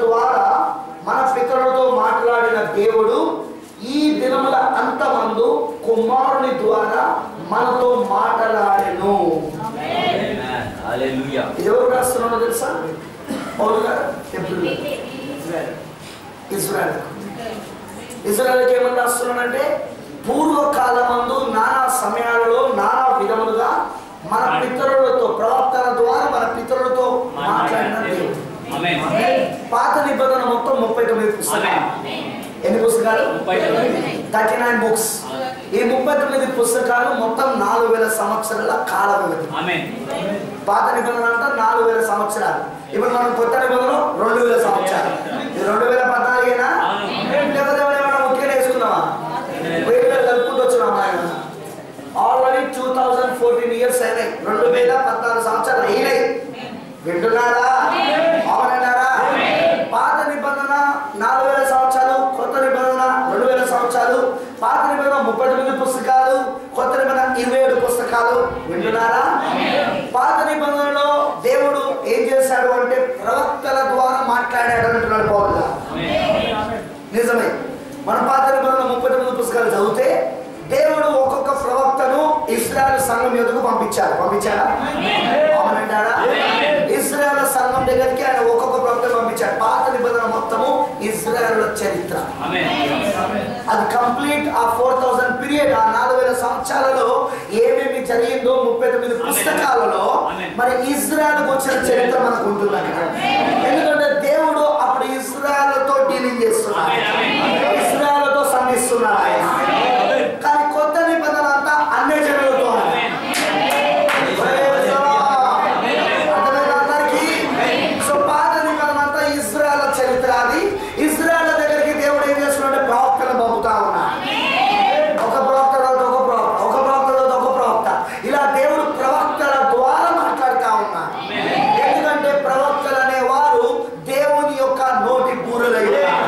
ద్వారా మన పితరులతో మాట్లాడిన దేవుడు ఈ దినముల అంతమందు కుమారుని ద్వారా మనతో మాట్లాడెను Hallelujah. ఇది ఎవరు రాస్తున్నారో తెలుసా పౌలు గారు ఎప్పుడు ఇజ్రాయల్ ఇజ్రాయల్కి ఏమని రాస్తున్నాడంటే పూర్వకాలమందు నానా సమయాలలో నానా విధములుగా మన పితరులతో ప్రవర్తన ద్వారా మన పితరులతో మాట్లాడిన దేవుడు Amen. పాత నిబంధన మొత్తం ముప్పై తొమ్మిది పుస్తకాలు ఎన్ని పుస్తకాలు ముప్పై తొమ్మిది. థర్టీ నైన్ బుక్స్ ఈ ముప్పై తొమ్మిది పుస్తకాలు మొత్తం నాలుగు వేల సంవత్సరాల కాల వ్యవధి Amen. పాత నిబంధన అంతా నాలుగు వేల సంవత్సరాలు ఇప్పుడు మనం కొత్త నిబంధన రెండు వేల సంవత్సరాలు ఇది రెండు వేల పద్నాలుగేనా లేకపోతే ఏమైనా ముఖ్యంగా వేసుకున్నావా వేలు వేలు కలుపుకుంటూ వచ్చినామా ఆయన already two thousand fourteen years అయినాయి రెండు వేల పద్నాలుగు సంవత్సరాలు అయినాయి వింటున్నారా అవునన్నారా పాత నిబంధన నాలుగు వేల సంవత్సరాలు కొత్త నిబంధన రెండు వేల సంవత్సరాలు పాత నిబంధన ముప్పై తొమ్మిది పుస్తకాలు కొత్త నిబంధన ఇరవై ఏడు పుస్తకాలు వింటున్నారా పాత నిబంధనలో దేవుడు ఏం చేశాడు అంటే ప్రవక్తల ద్వారా మాట్లాడాడు అంటున్నాడు పౌరులు గారు. నిజమే మన పాత నిబంధన ముప్పై తొమ్మిది పుస్తకాలు చదివితే దేవుడు ఒక్కొక్క ప్రవక్తను ఇస్రాయల్ సంఘం ఎదుగు పంపించాడు పంపించాడా అవునంటారా ఇస్రాయల్ సంఘం దగ్గరికి ఆయన ఒక్కొక్క ప్రవక్తను పంపించాడు పాత నిబంధన మొత్తము ఇస్రాయల్ చరిత్ర Amen. అది కంప్లీట్ ఆ ఫోర్ థౌసండ్ పీరియడ్ ఆ నాలుగు వేల సంవత్సరాలలో ఏమేమి జరిగిందో ముప్పై తొమ్మిది పుస్తకాలలో మరి ఇజ్రాయల్ వచ్చిన చరిత్ర మనకు ఉంటుంది అక్కడ ఎందుకంటే దేవుడు అప్పుడు ఇజ్రాయల్తో డీలింగ్ చేస్తున్నాడు ఇజ్రాయల్తో సంధిస్తున్నాడు ఆయన కానీ కొత్త నిబంధన అంతా అన్ని జనులతో ఉంది. Praise the Lord. అర్థమైందా అందరికీ? సో పాత నిబంధన అంతా ఇజ్రాయల్ చరిత్ర అది ఇజ్రాయల్ దగ్గరికి దేవుడు ఏం చేస్తున్నాడంటే ప్రవక్తలు పంపుతా ఉన్నాడు ఒక ప్రవక్త తర్వాత ఒక ప్రవక్త ఒక ప్రవక్త తర్వాత ఒక ప్రవక్త ఇలా దేవుడు ప్రవక్తల ద్వారా మాట్లాడుతా ఉన్నాడు ఎందుకంటే ప్రవక్తలు అనేవారు దేవుని యొక్క నోటి బూరలై ఉన్నారు.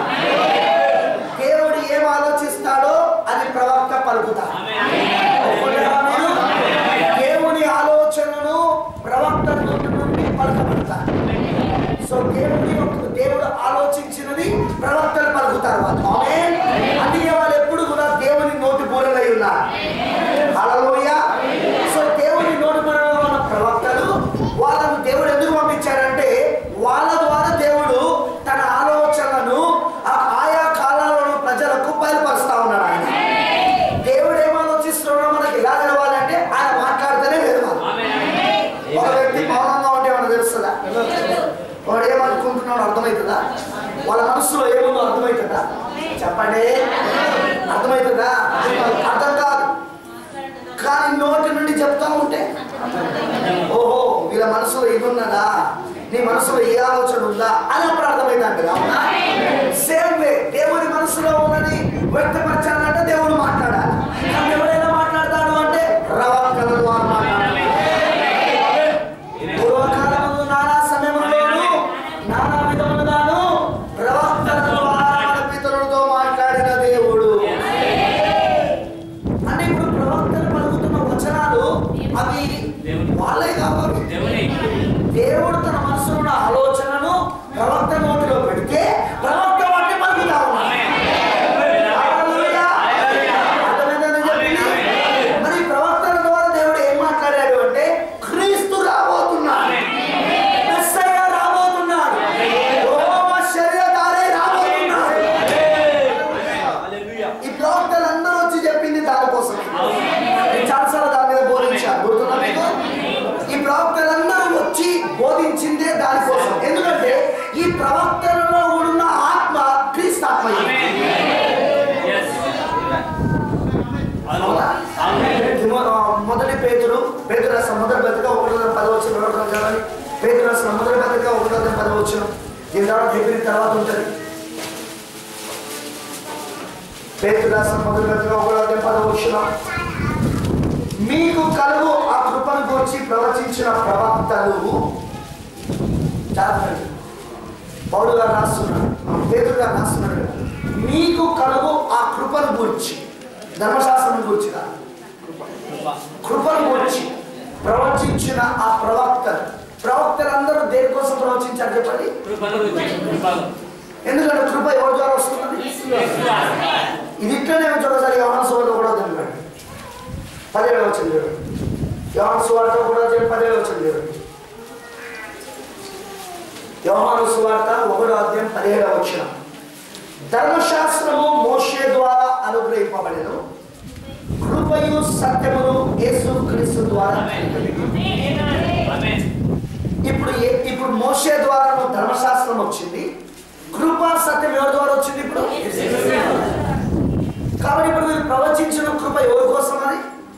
దేవుడు ఏం ఆలోచిస్తాడో అది ప్రవక్త పలుకుతాడు ఒప్పుకుంటారా మీరు? దేవుని ఆలోచనను ప్రవక్త నోటి నుండి పలకబడతారు సో దేవుని యొక్క- దేవుడు ఆలోచించినది ప్రవక్తలు పలుకుతారు వాళ్ళు ఆమేన్. అందుకే వాళ్ళు ఎప్పుడు కూడా దేవుని నోటి బూరలై ఉన్నారు హల్లెలూయా సో దేవుని నోటి బూరలో ఉన్న ప్రవక్తలు వాళ్ళను దేవుడు ఎందుకు పంపించాడంటే వాళ్ళ ద్వారా దేవుడు తన ఆలోచనలను ఆ ఆయా కాలాలను ప్రజలకు బయలుపరుస్తా ఉన్నాడు ఆయన దేవుడు ఏం ఆలోచిస్తున్నాడో మనకి ఎలా తెలవాలంటే ఆయన మాట్లాడితేనే తెలవాలి ఒక వ్యక్తి మౌనంగా ఉంటే మనకు తెలుస్తుందా వాడు ఏమనుకుంటున్నాడు అర్థమవుతుందా వాళ్ళ మనసులో ఏముందో అర్థమవుతుందా చెప్పండి అర్థమవుతుందా అర్థం కాదు కానీ నోటి నుండి చెప్తా ఉంటే ఓహో వీళ్ళ మనసులో ఇది ఉన్నదా నీ మనసులో ఏ ఆలోచన ఉందా అని అప్పుడు అర్థమైందంట అవునా సేమ్ వే దేవుడి మనసులో ఉన్నది వ్యక్తపరచాలంటే దేవుడు మాట్లాడాలి కానీ ఎవరైనా మాట్లాడతాడు అంటే ప్రవక్తల ద్వారా మాట్లాడాలి పూర్వకాలమందు నానా సమయములోను నానా విధములుగాను ప్రవక్తల ద్వారా మన పితరులతో మాట్లాడిన దేవుడు అంటే ఇప్పుడు ప్రవక్తలు పలుకుతున్న వచనాలు అవి వాళ్ళే కావాలి దేవుని దేవుడు తన మనసులో ఉన్న ఆలోచనను ప్రవక్త నోటిలో పెడితే ప్రవక్త వాటిని పలుకుతా ఉన్నాడు. హల్లెలూయా. అర్థమైందని చెప్పింది? మరి ప్రవక్తల ద్వారా దేవుడు ఏం మాట్లాడాడు అంటే క్రీస్తు రాబోతున్నాడు మెస్సయ్య రాబోతున్నాడు రోమ శరీరధారే రాబోతున్నాడు Hallelujah. ఈ ప్రవక్తలు అందరూ వచ్చి చెప్పింది దానికోసం నేను చాలాసార్లు దాని మీద బోధించాను గుర్తుందా మీకు ఈ ప్రవక్తలందరూ వచ్చి బోధించిందే దానికోసం ఎందుకంటే ఈ ప్రవక్తలలో ఉన్న ఆత్మ క్రీస్తు ఆత్మ Yes. అవునా? తిమో- ఆ, మొదటి పేతురు పేతురు రాసిన మొదటి పత్రిక ఒకటి వందల పది వచ్చిన రెండు వందల చదవాలి పేతురు రాసిన మొదటి పత్రిక ఒకటి వందల పది వచ్చిన దీని తర్వాత హెబ్రి తర్వాత ఉంటుంది పేతురు రాసిన మొదటి పత్రిక ఒకటి వందల పది వచ్చిన మీకు కలుగు ఆ కృపను గురించి ప్రవచించిన ప్రవక్తలు జాగ్రత్త పౌడు గారు రాస్తున్నాడు పేతురు గారు రాస్తున్నాడు కదా. మీకు కలుగు ఆ కృపను గురించి ధర్మశాస్త్రం గురించి కాదు కృపను గురించి ప్రవచించిన ఆ ప్రవక్తలు ప్రవక్తలందరూ దేనికోసం ప్రవచించారు చెప్పండి కృపను రుచి. కృపను. ఎందుకంటే కృప ఎవరి ద్వారా వస్తున్నది ఇది ఇట్లనే ఉంచి ఒకసారి యోహాను సువార్త కూడా తెలియదు పదిహేడు వచ్చింది యోహాను సువార్త కూడా తెలియదు పదిహేడు వచ్చింది యోహాను సువార్త ఒకటో అధ్యాయం పదిహేడవ వచ్చిన ధర్మశాస్త్రము మోషే ద్వారా అనుగ్రహింపబడెను కృపయు సత్యమును యేసు క్రీస్తు ద్వారా కలిగెను. ఇప్పుడు ఏ- ఇప్పుడు మోషే ద్వారా ధర్మశాస్త్రం వచ్చింది కృపా సత్యం ఎవరి ద్వారా వచ్చింది ఇప్పుడు కాబట్టి ఇప్పుడు మీరు ప్రవచించిన కృప ఎవరి కోసం అది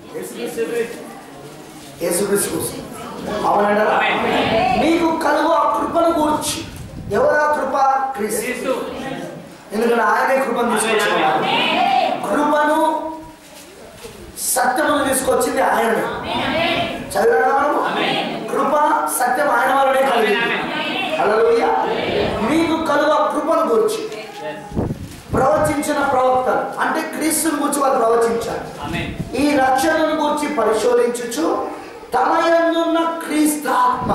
యేసుక్రీస్తు కోసం అవునంటారా మీకు కలుగు ఆ కృపను కూర్చి ఎవరు ఆ కృప క్రీస్తు ఎందుకంటే ఆయనే కృపను తీసుకొచ్చాడు కృపను సత్యమును తీసుకొచ్చింది ఆయనే చదివారా మనము కృప సత్యం ఆయన వల్లనే కలిగింది హల్లెలూయా మీకు కలువ కృపను గురించి ప్రవచించిన ప్రవక్త అంటే క్రీస్తుని గురించి వాళ్ళు ప్రవచించారు ఈ రక్షణను గురించి పరిశోధించుచు తమ యందున్న క్రీస్తు ఆత్మ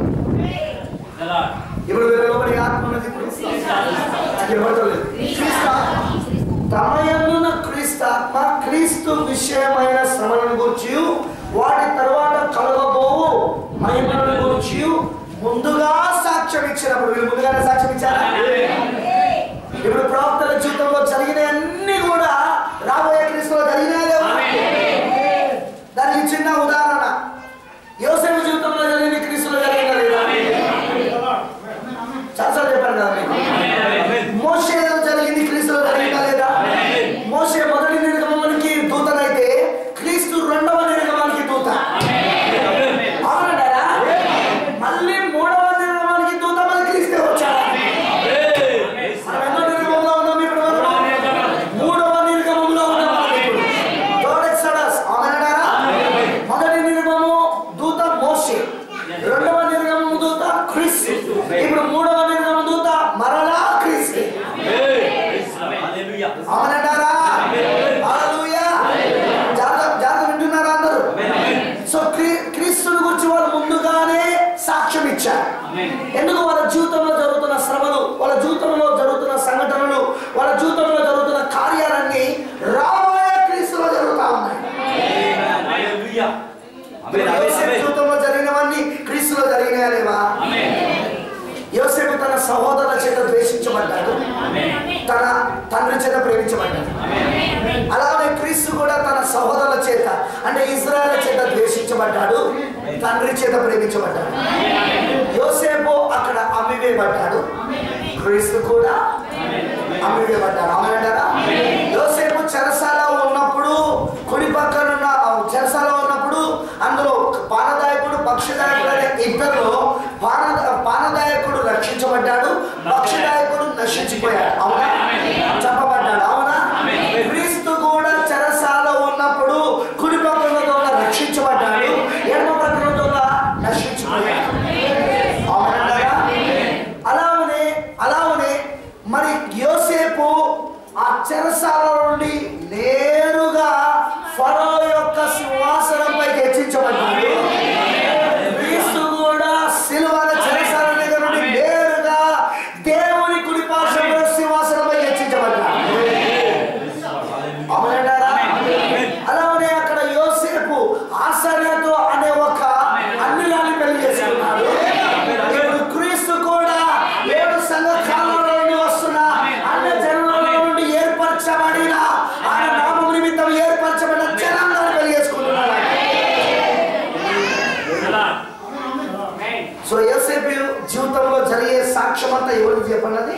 ఇప్పుడు వీళ్ళ లోపలి ఆత్మ ఉన్నది ఇప్పుడు నాకు వినపడలేదు. క్రీస్తు ఆత్మ. తమ యందున్న క్రీస్తు ఆత్మ క్రీస్తు విషయమైన శ్రమలను గురించి వాటి తర్వాత కలగబోవు మహిమలను గురించి ముందుగా సాక్ష్యం ఇచ్చినప్పుడు వీళ్ళు ముందుగానే సాక్ష్యం ఇచ్చారా ఇప్పుడు ప్రవక్తల జీవితంలో జరిగిన అన్ని కూడా రాబోయే క్రీస్తులో జరిగినాయా లేవా? దానికి చిన్న ఉదాహరణ యోసేపు జీవితంలో జరిగిన క్రీస్తులో జరిగిన లేదా చాలా చెప్పాను కదా మీకు మోషే జరిగింది క్రీస్తులో జరిగిందా లేదా మోషే మొదటి నిర్గమానికి దూతనైతే క్రీస్తు రెండవ నిర్గమానికి దూత అవునంటారా మళ్ళీ మూడవ నిర్గమానికి దూత మళ్ళీ క్రీస్తే వచ్చారా మనం ఎన్నో నిర్గమంలో ఉన్నాం ఇప్పుడు మనం? మూడవ నిర్గమంలో ఉన్నాం మనం ఇప్పుడు. Third Exodus. అవునంటారా? మొదటి నిర్గమము దూత మోషే రెండవ నిర్గమము దూత క్రీస్తు ఇప్పుడు మూడవ నిర్గమ దూత మరలా క్రీస్తు అవునంటారా హల్లెలూయా జాగ్రత్త జాగ్రత్త వింటున్నారా అందరూ సో క్రీ- క్రీస్తుని గురించి వాళ్ళు ముందుగానే సాక్ష్యం ఇచ్చారు ఎందుకు వాళ్ళ జీవితంలో జరుగుతున్న శ్రమలు వాళ్ళ జీవితంలో జరుగుతున్న సంఘటనలు వాళ్ళ జీవితంలో జరుగుతున్న కార్యాలన్నీ రాబోయే క్రీస్తులో జరుగుతా ఉన్నాయి యోసేపు జీవితంలో జరిగినవన్నీ క్రీస్తులో జరిగినాయా లేవా యోసేపు తన సహోదరుల చేత ద్వేషించబడ్డాడు తన తండ్రి చేత ప్రేమించబడ్డాడు అలాగే క్రీస్తు కూడా తన సహోదరుల చేత అంటే ఇజ్రాయల్ చేత ద్వేషించబడ్డాడు తండ్రి చేత ప్రేమించబడ్డాడు యోసేపు అక్కడ అమ్మివేయబడ్డాడు క్రీస్తు కూడా అమ్మివేయబడ్డాడు అమ్మంటారా యోసేపు చెరసాల ఉన్నప్పుడు కుడి పక్కనున్న చెరసాల ఉన్నప్పుడు అందులో పానదాయకుడు పక్షిదాయకుడు అనే ఇద్దరు పాన పానదాయకుడు రక్షించబడ్డాడు పక్షిదాయకుడు నశించిపోయాడు అవునా చెప్పబడ్డాడు అవునా క్రీస్తు కూడా చెరసాల ఉన్నప్పుడు కుడి పక్కన దొంగ రక్షించబడ్డాడు ఎడమ పక్కన దొంగ నశించిపోయాడు అవునంటారా అలానే అలానే మరి యోసేపు ఆ చెరసాల నుండి నేరుగా ఫరో యొక్క సింహాసనంపై హెచ్చించబడ్డాడు క్రీస్తు కూడా సిలువల చెరసాల దగ్గర నుండి నేరుగా దేవుని కుడి పార్శ్వంలో సింహాసనంపై హెచ్చించబడ్డాడు అవునంటారా అలానే అక్కడ యోసేపు ఆశ్చర్యతో అనే ఒక అన్నిలాన్ని పెళ్లి చేసుకున్నాడు ఇప్పుడు క్రీస్తు కూడా ఏడు సంఘ కాలంలో నుండి వస్తున్న అన్ని జనుల నుండి ఏర్పరచబడిన ఆయన నామం నిమిత్తం ఏర్పరచబడిన జనాంగాన్ని పెళ్లి చేసుకుంటున్నాడు సో యోసేపు జీవితంలో జరిగే సాక్ష్యం అంతా ఎవరికి చెప్పన్నది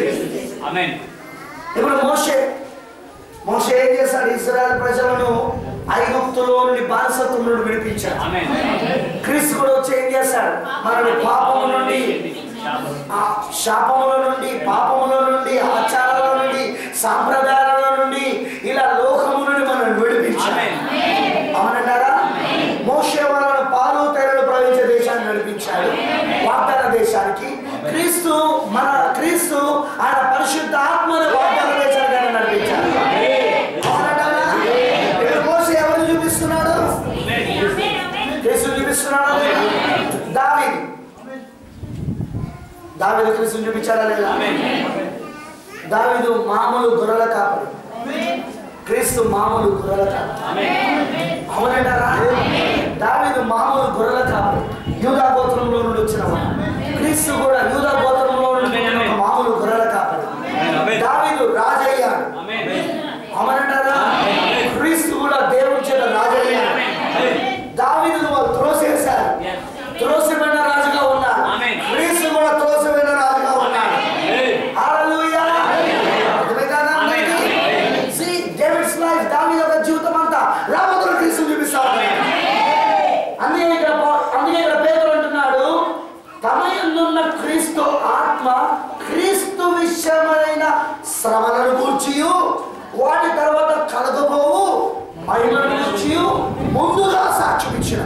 ఇప్పుడు మోషే మోషే ఏం చేశాడు ఇస్రాయల్ ప్రజలను ఐగుప్తులో నుండి బానిసత్వం నుండి విడిపించాడు క్రీస్తు కూడా వచ్చి ఏం చేశాడు మనల్ని పాపము నుండి ఆ శాపముల నుండి పాపముల నుండి ఆచారాల నుండి సాంప్రదాయాల నుండి ఇలా లోకము నుండి మనల్ని విడిపించాడు అవునంటారా మోషే వాళ్ళను పాలు తేనెలు ప్రవహించే దేశాన్ని నడిపించాడు వాగ్దాన దేశానికి క్రీస్తు మన క్రీస్తు ఆయన పరిశుద్ధ ఆత్మను వాగ్దాన దేశానికి నడిపించాడు అవునంటారా ఇప్పుడు మోషే ఎవరు చూపిస్తున్నాడు క్రీస్తు చూపిస్తున్నాడు దావీదు దావీదు క్రీస్తుని చూపించాడా లేదా దావీదు మామూలు గొర్రెల కాపరి క్రీస్తు మామూలు గొర్రెల కాపరి అవునంటారా దావీదు మామూలు గొర్రెల కాపరి యూదా గోత్రంలో నుండి వచ్చిన వాడు. క్రీస్తు కూడా యూదా గోత్రంలో నుండి పుట్టిన ఒక మామూలు గొర్రెల కాపరి దావీదు రాజయ్యాడు అవునంటారా క్రీస్తు కూడా దేవుని చేత రాజయ్యాడు దావీదును వాళ్ళు త్రోసేశారు త్రోసిపోయిన రాజుగా ఉన్నారు ఆమేన్. క్రీస్తు కూడా త్రోసిపోయిన రాజుగా ఉన్నారు హల్లెలూయా అర్థమైందా అందరికీ? See, David's life, దావీదు యొక్క జీవితం అంతా రాబోతున్న క్రీస్తు చూపిస్తా ఉన్నాడు. అందుకే ఇక్కడ పౌ- అందుకే ఇక్కడ పేదలు అంటున్నాడు తమ యందున్న క్రీస్తు ఆత్మ క్రీస్తు విషయమైన శ్రమలను గూర్చియు వాటి తర్వాత కలగబోవు మహిమను గూర్చియు ముందుగా సాక్ష్యం ఇచ్చిన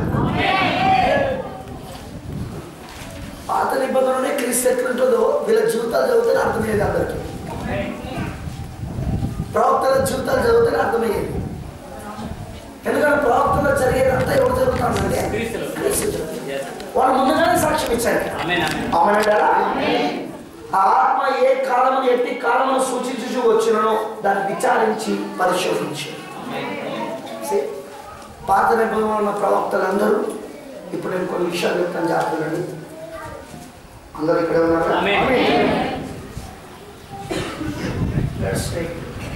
పాత నిబంధనలోనే క్రీస్తు ఎట్లుంటుందో వీళ్ళ జీవితాలు చదివితేనే అర్థమయ్యేది అందరికీ ప్రవక్తల జీవితాలు చదివితేనే అర్థమయ్యేది ఎందుకంటే ప్రవక్తలో జరిగేదంతా ఎవరు జరుగుతామంటే క్రీస్తులో. క్రీస్తు జరుగుతుంది. వాళ్ళు ముందుగానే సాక్ష్యం ఇచ్చారు ఆమేన్ ఆమేన్ అవునంటారా ఆ ఆత్మ ఏ కాలమును ఎట్టి కాలమును సూచించు వచ్చినో దాన్ని విచారించి పరిశోధించి See, పాత నిబంధనలో ఉన్న ప్రవక్తలందరూ ఇప్పుడు నేను కొన్ని విషయాలు చెప్తాను జాగ్రత్తలండి అందరూ ఇక్కడే ఉన్నారు ఆమేన్. Let's take.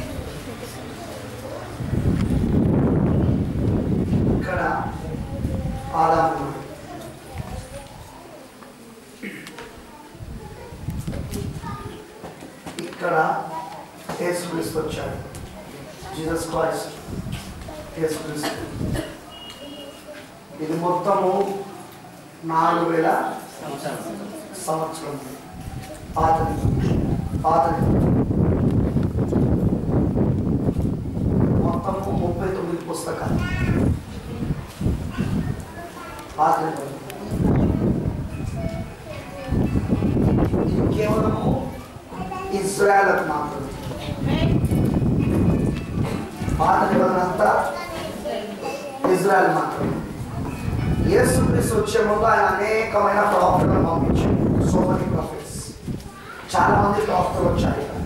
ఇక్కడ ఆదాము ఉన్నాడు. ఇక్కడ యేసుక్రీస్తు వచ్చాడు జీసస్ క్రైస్ట్ యేసుక్రీస్తు ఇది మొత్తము నాలుగు వేల సంవత్సరం పాత నిబంధన. పాత నిబంధన. మొత్తము ముప్పై తొమ్మిది పుస్తకాలు పాత నిబంధన. ఇది కేవలము ఇజ్రాయల్ మాత్రమే పాత నిబంధన అంతా ఇజ్రాయల్ మాత్రమే యేసుక్రీస్తు వచ్చే ముందు ఆయన అనేకమైన ప్రవక్తలను పంపించాడు సో మెనీ ప్రాఫిట్స్ చాలా మంది ప్రవక్తలు వచ్చారు ఇక్కడ.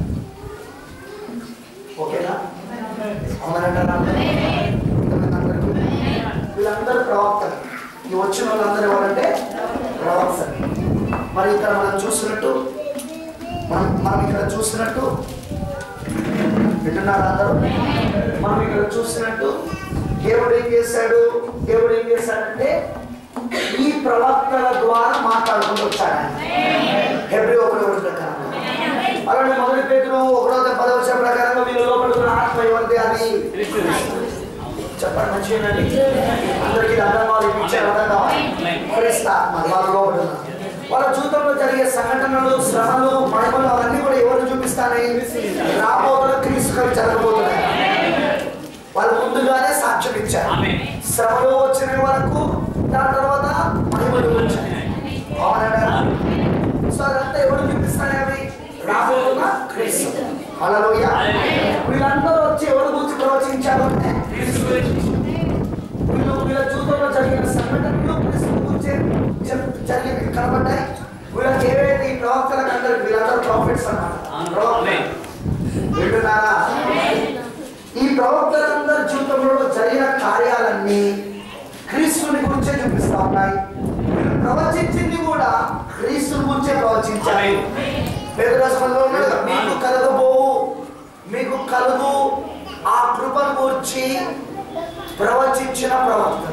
ఓకేనా అవునంటారా అందరికీ వీళ్ళందరూ ప్రవక్తలు ఈ వచ్చిన వాళ్ళందరూ ఎవరంటే ప్రవక్తలు మరి ఇక్కడ మనం చూసినట్టు మనం మనం ఇక్కడ చూసినట్టు వింటున్నారా అందరూ మనం ఇక్కడ చూసినట్టు దేవుడు ఏం చేశాడు దేవుడు ఏం చేశాడంటే ఈ ప్రవక్తల ద్వారా మాట్లాడుకుంటూ వచ్చాడు ఆయన హెబ్రి ఒకటి ఒకటి ప్రకారం అలానే మొదటి పేరు ఒకటో పదవచన ప్రకారంగా మీరు లోపడుకున్న ఆత్మ ఎవరిది అది చెప్పండి మంచిగానండి అందరికీ ఇది అర్థం కావాలి ఈ పిక్చర్ అర్థం కావాలి క్రీస్తు ఆత్మ వాళ్ళ లోపల ఉన్న. వాళ్ళ జీవితంలో జరిగే సంఘటనలు శ్రమలు మహిమలు అవన్నీ కూడా ఎవరు చూపిస్తాయి రాబోతున్న క్రీస్తు కవి జరగబోతున్నాయి వాళ్ళు ముందుగానే సాక్ష్యం ఇచ్చారు ఆమేన్. శ్రమలు వచ్చిన వరకు దాని తర్వాత మహిమలు వచ్చాయి అవునంటారా సో అదంతా ఎవరు చూపిస్తాయి అవి రాబోతున్న క్రీస్తు హల్లెలూయా వీళ్ళందరూ వచ్చి ఎవరు గురించి ప్రవచించారు అంటే వీళ్ళు వీళ్ళ జీవితంలో జరిగిన సంఘటనలు క్రీస్తు గురించి చెప్- జరిగి కనబడ్డాయి వీళ్ళకి ఏవైతే ఈ ప్రవక్తలకు అందరికి వీళ్ళందరూ ప్రాఫిట్స్ అన్నమాట ప్రవక్తలు. వింటున్నారా ఈ ప్రవక్తలందరి జీవితంలో జరిగిన కార్యాలన్నీ క్రీస్తుని గురించే చూపిస్తా ఉన్నాయి వీళ్ళు ప్రవచించింది కూడా క్రీస్తు గురించే ప్రవచించారు పేదరాశంలో ఉన్నాడు కదా, మీకు కలగబోవు మీకు కలుగు ఆ కృపను గురించి ప్రవచించిన ప్రవక్తలు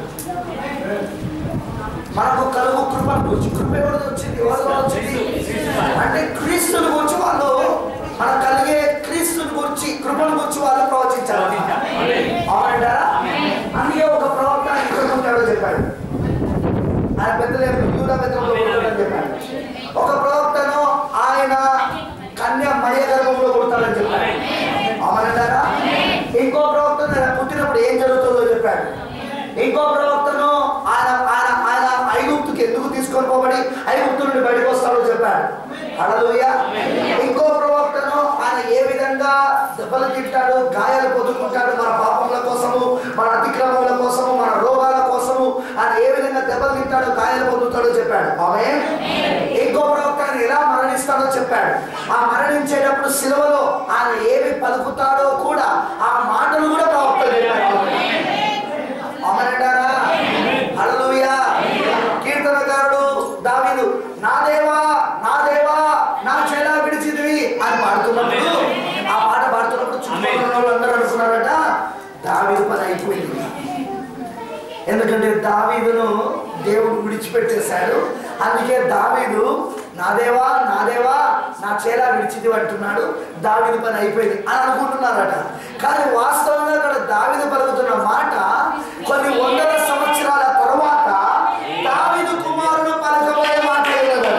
మనకు కలుగు కృపను గురించి కృప ఎవరిది వచ్చింది ఎవరి ద్వారా వచ్చింది అంటే క్రీస్తుని గురించి వాళ్ళు మన కలిగే క్రీస్తుని గురించి కృపను గురించి వాళ్ళు ప్రవచించారు అవునంటారా అందుకే ఒక ప్రవక్త ఇక్కడ ఉంటాడో చెప్పాడు ఆయన పెద్దలేము యూదా పెద్దలో ఉంటాడని చెప్పాడు ఒక ప్రవక్తను ఆయన కన్య మయ గర్భంలో కొడతాడని చెప్పాడు అవునంటారా ఇంకో ప్రవక్తను ఆయన పుట్టినప్పుడు ఏం జరుగుతుందో చెప్పాడు ఇంకో ప్రవక్తను ఆయన ఆయన ఆయన ఐగుప్తుకి ఎందుకు తీసుకొని పోబడి ఐగుప్తు నుండి బయటకు వస్తాడో చెప్పాడు హల్లెలూయ ఇంకో ప్రవక్తను ఆయన ఏ విధంగా దెబ్బలు తింటాడు గాయాలు పొందుకుంటాడు మన పాపముల కోసము మన అతిక్రమముల కోసము మన రోగాల కోసము ఆయన ఏ విధంగా దెబ్బలు తింటాడు గాయాలు పొందుతాడో చెప్పాడు ఆమె ఇంకో ప్రవక్త ఆయన ఎలా మరణిస్తాడో చెప్పాడు చెప్పాడు ఆ మరణించేటప్పుడు సిలువలో ఆయన ఏమి పలుకుతాడో కూడా ఆ మాటలు కూడా ప్రవక్త చెప్పాడు అమరంటారా హల్లెలూయా కీర్తనకారుడు దావీదు నా దేవా నా దేవా నా చేలా విడిచిదివి అని పాడుతున్నప్పుడు ఆ పాట పాడుతున్నప్పుడు చుట్టుపక్కల ఉన్న వాళ్ళందరూ అనుకున్నారట దావీదు పని అయిపోయింది ఎందుకంటే దావీదును దేవుడు విడిచిపెట్టేశాడు అందుకే దావీదు నా దేవా నా దేవా నా చేలా విడిచిది అంటున్నాడు దావీదు పని అయిపోయింది అని అనుకుంటున్నారట కానీ వాస్తవంగా అక్కడ దావీదు పలుకుతున్న మాట కొన్ని వందల సంవత్సరాల తరువాత దావీదు కుమారుడు పలకబోయే మాట ఏమన్నది?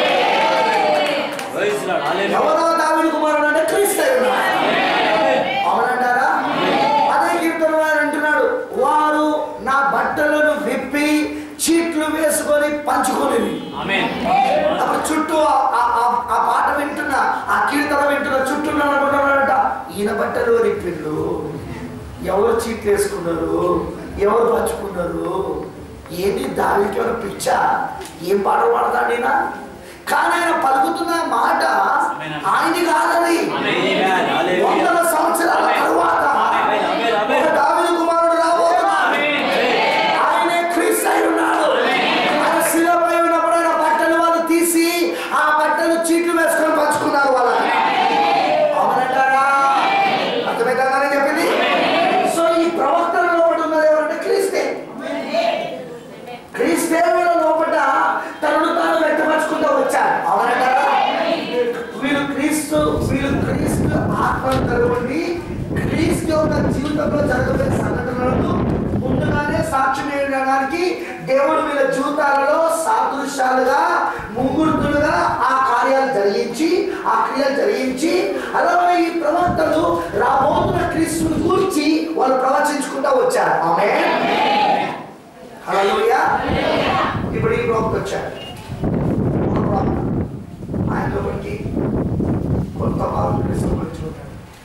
Praise Lord. Hallelujah. ఎవరో దావీదు కుమారుడు అంటే క్రీస్తు అయి ఉన్నాడు. అవునంటారా అదే కీర్తనలో ఆయన అంటున్నాడు వారు నా బట్టలను విప్పి చీట్లు వేసుకొని పంచుకొని Amen. అప్పుడు చుట్టూ ఆ- ఆ- ఆ- ఆ పాట వింటున్న ఆ కీర్తన వింటున్న చుట్టూ అనుకుంటున్నాడట ఈయన బట్టలు రిప్పిళ్ళు ఎవరు చీట్లు వేసుకున్నారు ఎవరు పంచుకున్నారు ఏంటి దావికి ఎవరు పిచ్చా ఏం పాట పాడతాడు ఈయన కానీ ఆయన పలుకుతున్న మాట ఆయనది కాదని Amen. Hallelujah. వందల సంవత్సరాల తరువాత Amen. Amen. Amen. ఒక దావీదు కుమారుడు రాబోతున్నాడు ఆయనే క్రీస్తు అయి ఉన్నాడు ఆయన శిలపై ఉన్నప్పుడు ఆయన బట్టలు వాళ్ళు తీసి ఆ బట్టలు చీట్లు వేసుకొని పంచుకున్నారు వాళ్ళ అవునంటారా అర్థమైందని చెప్పింది సో ఈ ప్రవక్తల లోపల ఉన్నది ఎవరంటే క్రీస్తే క్రీస్తే వీళ్ళ లోపల తనను తాను వ్యక్తపరచుకుంటూ వచ్చారు అవునంటారా వీళ్ళు క్రీస్తు వీళ్ళు క్రీస్తు ఆత్మను కలుగుండి క్రీస్తు యొక్క జీవితంలో జరగబోయే సంఘటనలను ముందుగానే సాక్ష్యం ఇవ్వడానికి దేవుడు వీళ్ళ జీవితాలలో సాదృశ్యాలుగా ముంగుర్తులుగా ఆ కార్యాలు జరిగించి ఆ క్రియలు జరిగించి అలాగే ఈ ప్రవక్తలు రాబోతున్న క్రీస్తుని గురించి వాళ్ళు ప్రవచించుకుంటూ వచ్చారు ఆమె హల్లెలూయా ఇప్పుడు ఈ ప్రవక్త వచ్చాడు ఒక ప్రవక్త ఆయన లోపలికి కొత్త భావం విశ్వపరుచుకుంటాడు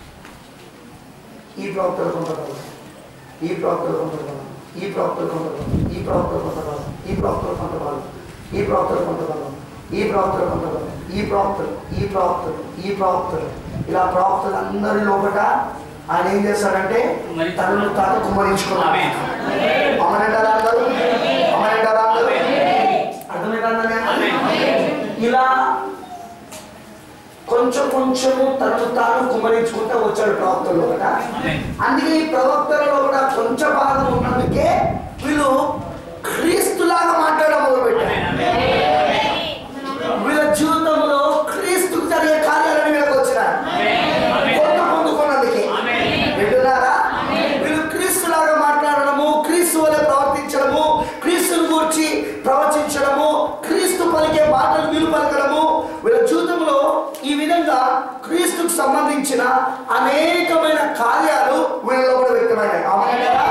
ఈ ప్రవక్తలు కొంత భావం ఈ ప్రవక్తలు కొంత భావం ఈ ప్రవక్తలు కొంత భావం ఈ ప్రవక్తలు కొంత భావం ఈ ప్రవక్తలు కొంత భావం ఈ ప్రవక్తలు కొంత భావం ఈ ప్రవక్తలు కొంత భావం ఈ ప్రవక్తలు ఈ ప్రవక్తలు ఈ ప్రవక్తలు ఇలా ప్రవక్తలు అందరి లోపల ఆయన ఏం చేస్తాడంటే తనను తాను కుమ్మరించుకున్నాడు Amen. అమనంటారా అందరూ అమనంటారా అందరూ అర్థమైందా ఇలా కొంచెం కొంచెము తనను తాను కుమరించుకుంటూ వచ్చాడు ప్రవక్తలు ఒకట Amen. అందుకే ఈ ప్రవక్తలలో కూడా కొంచెం భాగం ఉన్నందుకే వీళ్ళు క్రీస్తులాగా మాట్లాడడం మొదలుపెట్టారు వీళ్ళ జీవితంలో క్రీస్తుకు జరిగే కార్యాలను వీళ్ళకి వచ్చినాయి కొత్త పొందుకున్నందుకే వింటున్నారా వీళ్ళు క్రీస్తులాగా మాట్లాడడము క్రీస్తు వలె ప్రవర్తించడము క్రీస్తుని గురించి ప్రవచించడము క్రీస్తు పలికే మాటలు వీలు పలకడము వీళ్ళ జీవితంలో ఈ విధంగా క్రీస్తుకు సంబంధించిన అనేకమైన కార్యాలు వీళ్ళలో కూడా వ్యక్తమైనాయి అవునంటారా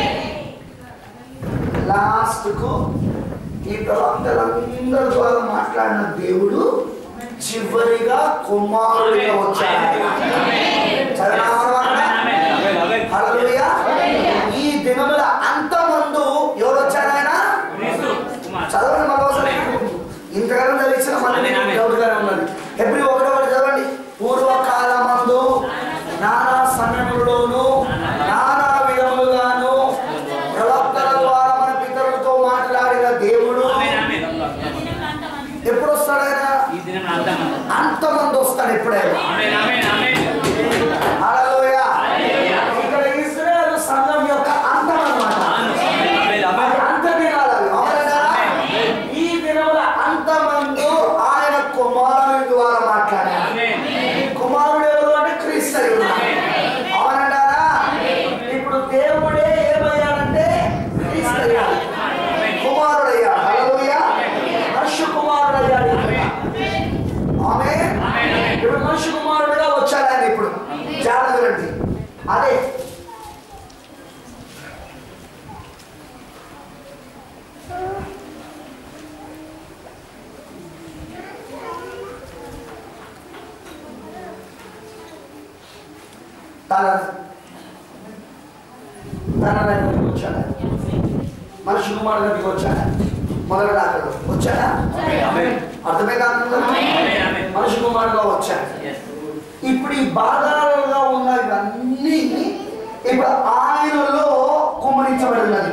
లాస్ట్ కు ఈ ప్రవక్తలందరి ద్వారా మాట్లాడిన దేవుడు చివరిగా కుమారుడిగా వచ్చాడు చదివినావా? Amen. Amen. హల్లెలూయా. ఈ దినముల అంతమందు ఎవరు వచ్చారు ఆయన క్రీస్తు కుమార్. చదవండి మరోసారి ఇంతకాలం తెలిసిన మన ఆమేన్, ఆమేన్. డౌట్గానే ఉన్నది ఎప్పుడు ఒకటో ఒకటి చదవండి పూర్వకాలమందు నానా సమయములోను నానా విధములుగాను ప్రవక్తల ద్వారా మన పితరులతో మాట్లాడిన దేవుడు Amen. Amen. ఎప్పుడు వస్తాడు ఆయన ఈ దినం అంతమా. అంతమంది వస్తాడు ఎప్పుడైనా Amen. Amen. Amen. హల్లెలూయా. ఇక్కడ ఇస్రాయేల్ సంఘం యొక్క అంతం అన్నమాట Amen. Amen. అది అంత దినాలు అవి. అవునంటారా? ఈ దినముల అంతమందు ఆయన కుమారుని ద్వారా మాట్లాడారు Amen. కుమారుడు ఎవరు అంటే క్రీస్తు అయి ఉన్నాడు. అవునంటారా ఇప్పుడు దేవుడే ఏమయ్యాడంటే క్రీస్తు అయ్యాడు కుమారుడు అయ్యాడు హల్లెలూయా. మనుష్య కుమారుడు అయ్యాడు ఆమె ఇప్పుడు మనుష్య కుమారుడుగా వచ్చాడు ఆయన ఇప్పుడు జాగ్రత్త అదే తన తన దగ్గరికి వచ్చాడు మనిషి కుమారుడు దగ్గరికి వచ్చాడా మొదటి దాకా వచ్చాడా Amen. అర్థమైందా అందరికీ? Amen. Amen. మనిషి మనిషి కుమారుడుగా వచ్చాడు Yes. ఇప్పుడు ఈ భాగాలుగా ఉన్నవన్నీ ఇప్పుడు ఆయనలో కుమరించబడినది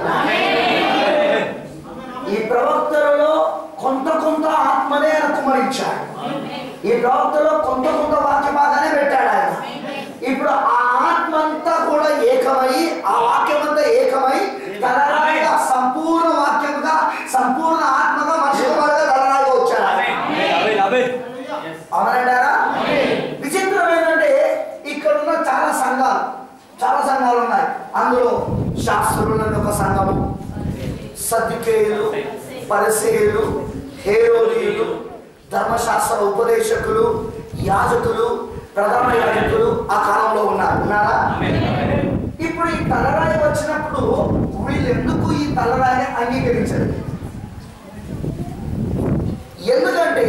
ఈ ప్రవక్తలలో కొంత కొంత ఆత్మనే ఆయన కుమరించాడు ఈ ప్రవక్తలో కొంత కొంత వాక్య భాగానే పెట్టాడు ఆయన ఇప్పుడు ఆ ఆత్మ అంతా కూడా ఏకమై ఆ వాక్యం అంతా ఏకమై తలరాయిగా సంపూర్ణ వాక్యముగా సంపూర్ణ ఆత్మగా మనిషి కుమారుగా తలరాయిగా వచ్చాడు ఆయన. ఆమేన్ ఆమేన్ Yes. అవునంటారా విచిత్రం ఏంటంటే ఇక్కడ ఉన్న చాలా సంఘాలు చాలా సంఘాలు ఉన్నాయి అందులో శాస్త్రులు అనే ఒక సంఘము సద్దికేయులు పరిసేయులు హేరోదీయులు ధర్మశాస్త్ర ఉపదేశకులు యాజకులు ప్రధాన యాజకులు ఆ కాలంలో ఉన్నారు ఉన్నారా ఆమేన్ ఆమేన్ ఇప్పుడు ఈ తలరాయి వచ్చినప్పుడు వీళ్ళు ఎందుకు ఈ తలరాయిని అంగీకరించారు ఎందుకంటే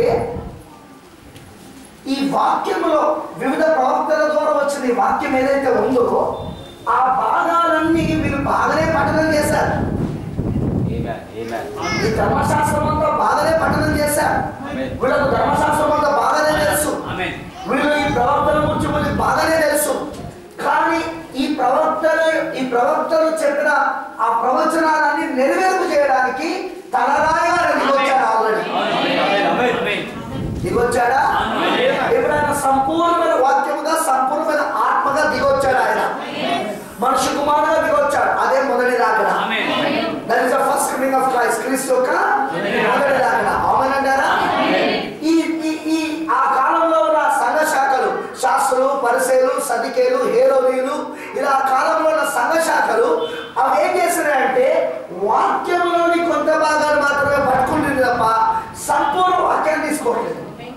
ఈ వాక్యములో వివిధ ప్రవక్తల ద్వారా వచ్చిన ఈ వాక్యం ఏదైతే ఉందో ఆ భాగాలన్నీ వీళ్ళు బాగానే పఠనం చేశారు Amen. Amen. ఈ ధర్మశాస్త్రం అంతా బాగానే పఠనం చేశారు Amen. వీళ్ళకు ధర్మశాస్త్రం అంతా బాగానే తెలుసు ఆమేన్ వీళ్ళు ఈ ప్రవక్తల గురించి వీళ్ళకి బాగానే తెలుసు కానీ ఈ ప్రవక్తలు ఈ ప్రవక్తలు చెప్పిన ఆ ప్రవచనాలన్నీ నెరవేర్పు చేయడానికి తలరాయిగా దిగొచ్చాడు ఆల్రెడీ ఆమేన్ ఆమేన్ ఆమేన్ దిగొచ్చాడా ఇప్పుడు ఆయన సంపూర్ణమైన వాక్యముగా సంపూర్ణమైన ఆత్మగా దిగొచ్చాడు ఆయన మనుషు కుమారుగా దిగొచ్చాడు అదే మొదటి రాకడ ఆమేన్ that is the first coming of Christ క్రీస్తు యొక్క మొదటి రాకడ అవునంటారా ఈ ఈ ఈ ఆ కాలంలో ఉన్న సంఘ శాఖలు శాస్త్రులు పరిసేలు సదికేలు హేరోనీలు ఇలా ఆ కాలంలో ఉన్న సంఘ శాఖలు అవి ఏం చేసినాయంటే వాక్యంలోని కొంత భాగాలు మాత్రమే పట్టుకుంటుంది తప్ప సంపూర్ణ వాక్యాన్ని తీసుకోవట్లేదు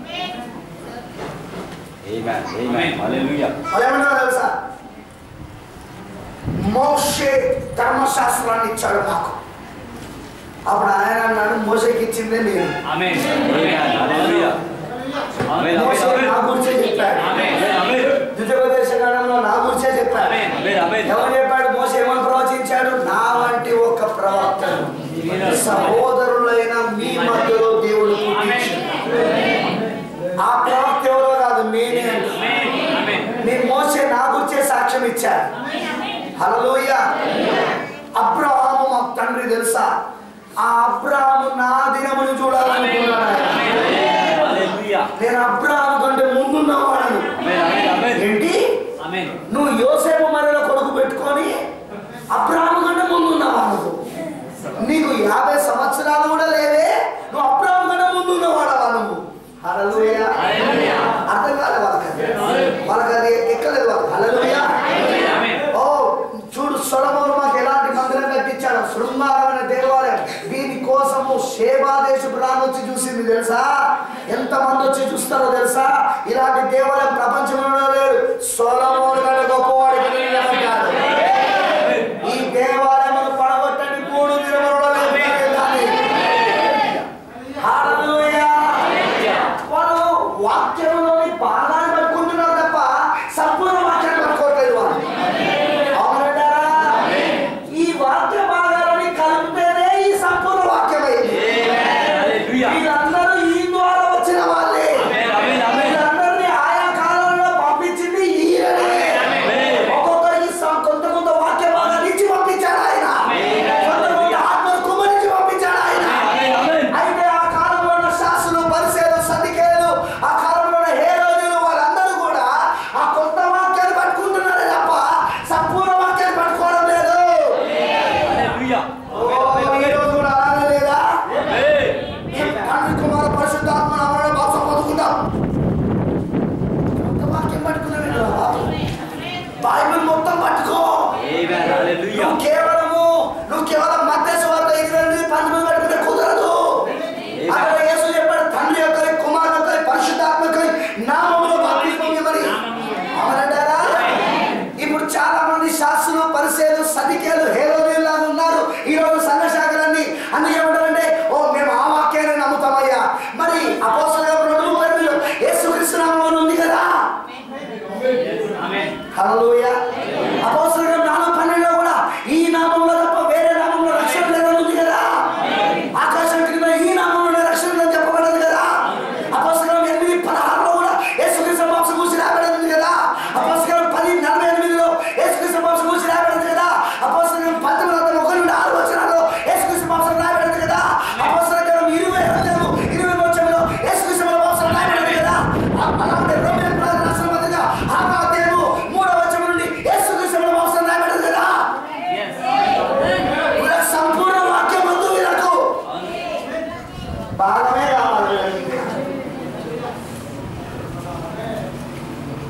Amen. Amen. Hallelujah. వాళ్ళు ఏమన్నారో తెలుసా మోషే ధర్మశాస్త్రాన్ని ఇచ్చాడు నాకు అప్పుడు ఆయన అన్నాడు మోసేకి ఇచ్చిందే నేను ఆమేన్ Amen. Hallelujah. ఆమేన్ మోసే ఆమేన్ నా గురించే చెప్పాడు ఆమేన్ ఆమేన్ ద్వితీయోపదేశ కాలంలో నా గురించే చెప్పాడు ఆమేన్ ఆమేన్ ఆమేన్ ఎవరు చెప్పాడు మోసే ఏమని ప్రవచించాడు నా వంటి ఒక ప్రవక్తను సహోదరులైన మీ మధ్యలో దేవుడు పుట్టించాడు. ఆ ప్రవక్త ఎవరో కాదు నేనే అంటున్నా. ఆమేన్ ఆమేన్ నీ మోసే నా గురించే సాక్ష్యం ఇచ్చాడు హలోయ అబ్రహాము మా తండ్రి తెలుసా ఆ అబ్రహాము నా దినమును చూడాలనుకున్నాడు ఆయన. Hallelujah. నేను అబ్రహాము కంటే ముందున్నవాడను ఆమేన్ ఆమేన్ ఆమేన్ ఏంటి ఆమేన్ నువ్వు యోసేపు మరల కొడుకు పెట్టుకొని అబ్రహాము కంటే ముందున్నావా నువ్వు నీకు యాభై సంవత్సరాలు కూడా లేవే నువ్వు అబ్రహాము కంటే ముందున్నవాడవా నువ్వు హల్లెలూయా హల్లెలూయా. అర్థం కాలే వాళ్ళకి వాళ్ళకి అది ఎక్కలేదు వాళ్ళకి హల్లెలూయా ఆమేన్ ఓ చూడు సొలమోను మాకు ఎలాంటి మందిరం కట్టించాడు శృంగారమైన దేవాలయం దీని కోసము శేబాదేశపు రాను వచ్చి చూసింది తెలుసా ఎంత మంది వచ్చి చూస్తారో తెలుసా ఇలాంటి దేవాలయం ప్రపంచంలో లేదు సొలమోను కంటే గొప్పవాడికి నిలబడ్డాడు. ఈ దేవాలయం పడగొట్టని మూడు దినములలో లేదు కానీ. హల్లెలూయా. వాళ్ళు వాక్యంలోని భాగాన్ని పట్టుకుంటున్నారు తప్ప సంపూర్ణ వాక్యాన్ని పట్టుకోవట్లేదు వాళ్ళు అవునంటారా ఈ వాక్య భాగాలని కలిపితేనే ఈ సంపూర్ణ వాక్యమైంది Hallelujah. వీళ్ళందరూ ఈ ద్వారా వచ్చిన వాళ్ళే ఆమేన్ ఆమేన్ ఆమేన్ వీళ్ళందరినీ ఆయా కాలంలో పంపించింది ఈయనే ఆమేన్. ఒక్కొక్కరికి సం- కొంత కొంత వాక్య భాగాన్ని ఇచ్చి పంపించాడు ఆయన కొంత కొంత ఆత్మను కుమరించి పంపించాడు ఆయన ఆమేన్ ఆమేన్ అయితే ఆ కాలంలో ఉన్న శాస్త్రులు పరిసేలు సతికేలు ఆ కాలంలో ఉన్న హేరోదులు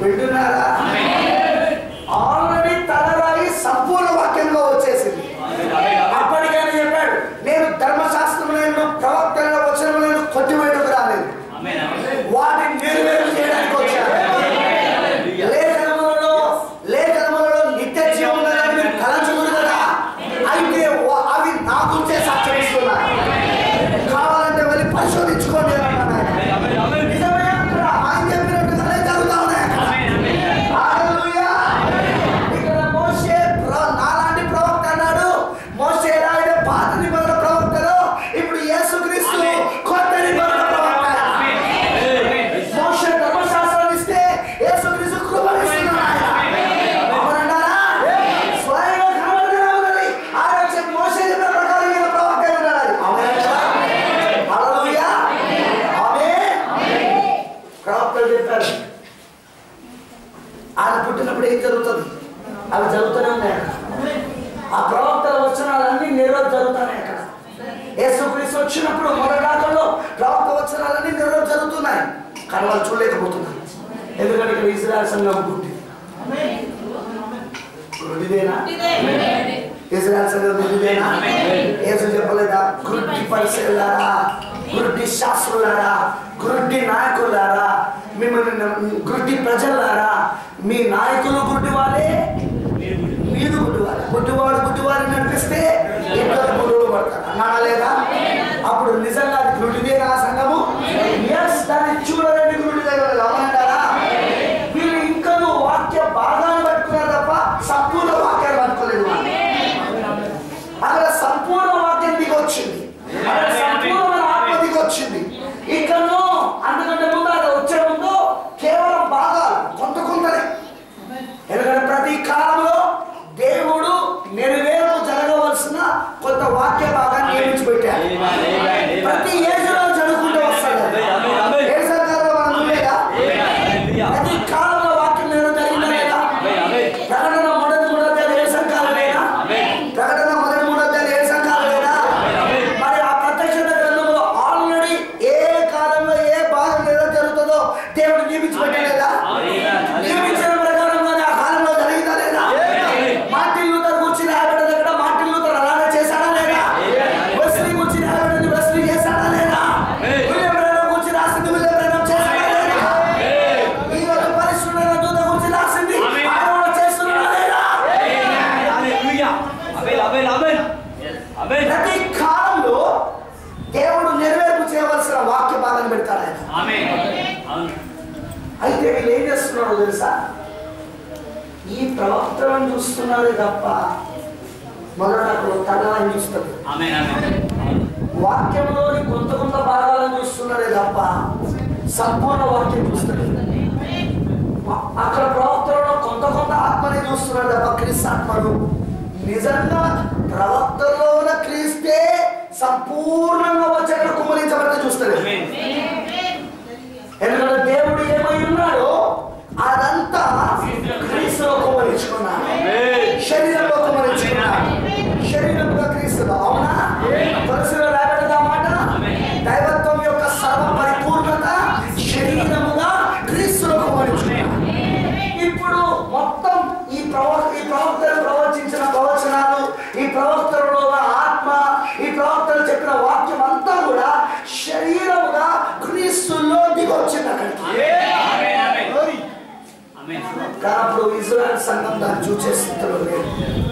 వింటున్నారా ఆమేన్. ఆల్రెడీ తలరాయి సంపూర్ణ వాక్యంగా వచ్చేసింది ఆమేన్. ఆమేన్. ఆమేన్. అప్పటికైనా చెప్పాడు నేను ధర్మశాస్త్రములను ప్రవక్తల వచనములను కొట్టివేయటకు రాలేదు ఆమేన్. ఆమేన్. వాటిని నెరవేరు చేయడానికి వచ్చాను లేఖనములలో లేఖనములలో నిత్య జీవం ఉన్నదని మీరు తలంచుకురు కదా అయితే వా- అవి నా గురించే సాక్ష్యం ఇస్తున్నాయి కావాలంటే వెళ్ళి పరిశోధించుకోండి అని అన్నాడు ఆయన. ఆమేన్. ఆమేన్. నిజమే అక్కడ ఆయన చెప్పినట్టుగానే జరుగుతా ఉన్నాయి అక్కడ ఆమేన్. ఆమేన్. హల్లెలూయా. ఇక్కడ మోషే ప్ర- నాలాంటి ప్రవక్త అన్నాడు మోషే ఎలా అయితే పాత నిబంధన ప్రవక్తలో ఇప్పుడు యేసుక్రీస్తు కొత్త నిబంధన ప్రవక్త ఆమేన్. ఆమేన్. మోషే ధర్మశాస్త్రం ఇస్తే యేసుక్రీస్తు కృపను ఇస్తున్నాడు ఆయన. అవునంటారా? స్వయంగా కనబడుతూనే ఉన్నది. ఆయన చెప్పి మోషే చెప్పిన ప్రకారం ఈయన ప్రవక్త అయి ఉన్నాడు ఆయన. అవునంటారా? హల్లెలూయా. ఆమేన్. ప్రవక్తలు చెప్పారు ఆయన పుట్టినప్పుడు ఏం జరుగుతుంది అవి జరుగుతూనే ఉన్నాయి అక్కడ ఆ ప్రవక్తల వచనాలన్నీ నెరవేరు జరుగుతున్నాయి అక్కడ యేసుక్రీస్తు వచ్చినప్పుడు మొదటాకంలో ప్రవక్త వచనాలన్నీ నెరవేరు జరుగుతున్నాయి కానీ వాళ్ళు చూడలేకపోతున్నారు ఎందుకంటే ఇక్కడ ఇజ్రాయల్ సంఘం పుట్టింది గుడ్డిదేనా ఇజ్రాయల్ సంఘం గుడ్డిదేనా యేసు చెప్పలేదా గుడ్డి పరిశీలారా గుడ్డి శాస్త్రులారా గుడ్డి నాయకులారా మిమ్మల్ని నమ్మ- గుడ్డి ప్రజలారా మీ నాయకులు గుడ్డి వాళ్ళే మీరు గుడ్డివారు గుడ్డివాడు గుడ్డివారిని నడిపిస్తే ఇద్దరు గుడ్డులు పడతారు అన్నాడా లేదా అప్పుడు నిజంగా అది గుడ్డిదేనా ఆ సంఘము ఎస్ దాన్ని చూడలేని గుడ్డిదే కదా అవునంటారా వీళ్ళు ఇంకను వాక్య భాగాన్ని పట్టుకున్నారు తప్ప సంపూర్ణ వాక్యాన్ని పట్టుకోలేదు వాళ్ళు అక్కడ సంపూర్ణ వాక్యం దిగొచ్చింది అక్కడ సంపూర్ణమైన ఆత్మ దిగొచ్చింది ఇక్కడను అందుకంటే ముందు అది వచ్చే ముందు కేవలం భాగాలు కొంత కొంతనే ఎందుకంటే ప్రతి కాలంలో దేవుడు నెరవేరు జరగవలసిన కొంత వాక్య భాగాన్ని నియమించి పెట్టారు ఆమేన్. ఆమేన్. ప్రతి ఏజ్లో జరుగుకుంటూ వస్తాడు ఆమేన్. ఆమేన్. ఏ సందర్భంలో మనం ఉండేదా హల్లెలూయా. ప్రతి కాలంలో వాక్యం నెరవేరు జరిగిందా లేదా ఆమేన్. ఆమేన్. ప్రకటన మొదటి మూడో అధ్యాయం ఏ సంకాలమేనా ఆమేన్. ప్రకటన మొదటి మూడో అధ్యాయం ఏ సంకాలమేనా ఆమేన్. మరి ఆ ప్రత్యక్షత గ్రంథంలో ఆల్రెడీ ఏ కాలంలో ఏ భాగం నెరవేరు జరుగుతుందో దేవుడు నియమించి పెట్టలేదా ఆమేన్. నియమించిన ప్రకారంగానే ఆ కాలంలో జరిగిందా లేదా ఆమేన్. మార్టిన్ లూథర్ గురించి రాయబడ్డది ఎక్కడ మార్టిన్ లూథర్ అలానే చేశాడా లేదా వెస్లీ గురించి రాయబడ్డది వెస్లీ చేశాడా లేదా ఆమేన్. విలియం బ్రహ్మ గురించి రాసింది విలియం బ్రహ్మ చేశాడా లేదా ఈ రోజు పరిశుద్ధమైన దూత గురించి రాసింది ఆమేన్. ఆయన కూడా చేస్తున్నాడా లేదా హల్లెలూయా. ఆమేన్. ఆమేన్. ఆమేన్. ఆమేన్. ప్రతి కాలంలో దేవుడు నెరవేర్పు చేయవలసిన వాక్య భాగాన్ని పెడతాడు ఆయన ఆమేన్. అవును. అయితే వీళ్ళు ఏం చేస్తున్నారో తెలుసా ఈ ప్రవక్తలను చూస్తున్నారే తప్ప మొదట తలని చూస్తారు ఆమేన్. ఆమేన్. అవును. వాక్యంలోని కొంత కొంత భాగాలను చూస్తున్నారే తప్ప సంపూర్ణ వాక్యం చూస్తారు అక్కడ ప్రవక్తలలో కొంత కొంత ఆత్మని చూస్తున్నారు తప్ప క్రీస్తు ఆత్మను నిజంగా ప్రవక్తలో ఉన్న క్రీస్తే సంపూర్ణంగా వచ్చేక్కడ కుమరించబడితే చూస్తారు ఆమేన్. ఎందుకంటే దేవుడు ఏమై ఉన్నాడో అదంతా క్రీస్తులో కుమరించుకున్నాడు ఆమేన్. శరీరంలో కుమరించుకున్నాడు శరీరంలో క్రీస్తులో అవునా తులసిలో రాబడదా మాట దైవత్వం యొక్క సర్వ పరిపూర్ణత శరీరముగా క్రీస్తులో కుమరించుకున్నాడు ఇప్పుడు మొత్తం ఈ ప్రవక్త ఈ ప్రవక్తలు ప్రవచించిన ప్రవచనాలు ఈ ప్రవక్తలలో ఉన్న ఆత్మ ఈ ప్రవక్తలు చెప్పిన వాక్యం అంతా కూడా శరీరముగా క్రీస్తుల్లో దిగొచ్చింది అక్కడికి ఆమేన్. ఆమేన్. ఆమేన్. కానీ అప్పుడు ఇజ్రాయల్ సంఘం దాన్ని చూసే స్థితిలో లేదు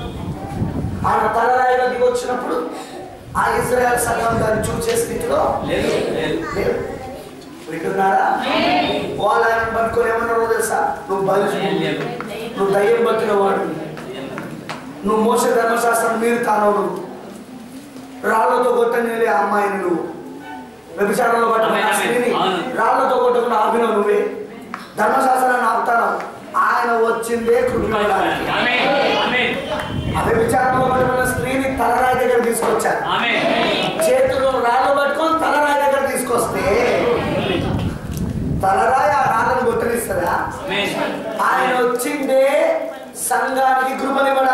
ఆయన తలరాయిగా దిగొచ్చినప్పుడు ఆ ఇజ్రాయల్ సంఘం దాన్ని చూసే స్థితిలో లేదు. లేదు. లేదు వింటున్నారా వాళ్ళు ఆయన పట్టుకొని ఏమన్నారో తెలుసా నువ్వు బలి లేదు. నువ్వు దయ్యం పట్టిన వాడు నువ్వు మోస ధర్మశాస్త్రం మీరు తానవు నువ్వు రాళ్లతో కొట్టని ఆ అమ్మాయిని నువ్వు వ్యభిచారంలో పట్టిన ఆమేన్, ఆమేన్. స్త్రీని అవును. రాళ్లతో కొట్టకుండా ఆపినావు నువ్వే ధర్మశాస్త్రాన్ని ఆపుతాను ఆయన వచ్చిందే కృపడానికి ఆమేన్. ఆమేన్. ఆ వ్యభిచారంలో పట్టుకున్న స్త్రీని తలరాయి దగ్గర తీసుకొచ్చారు ఆమేన్. చేతులు రాళ్ళు పట్టుకొని తలరాయి దగ్గర తీసుకొస్తే తలరాయి ఆ రాళ్ళను కొట్టనిస్తుందా ఆమేన్. ఆయన వచ్చిందే సంఘానికి కృపనివ్వడానికి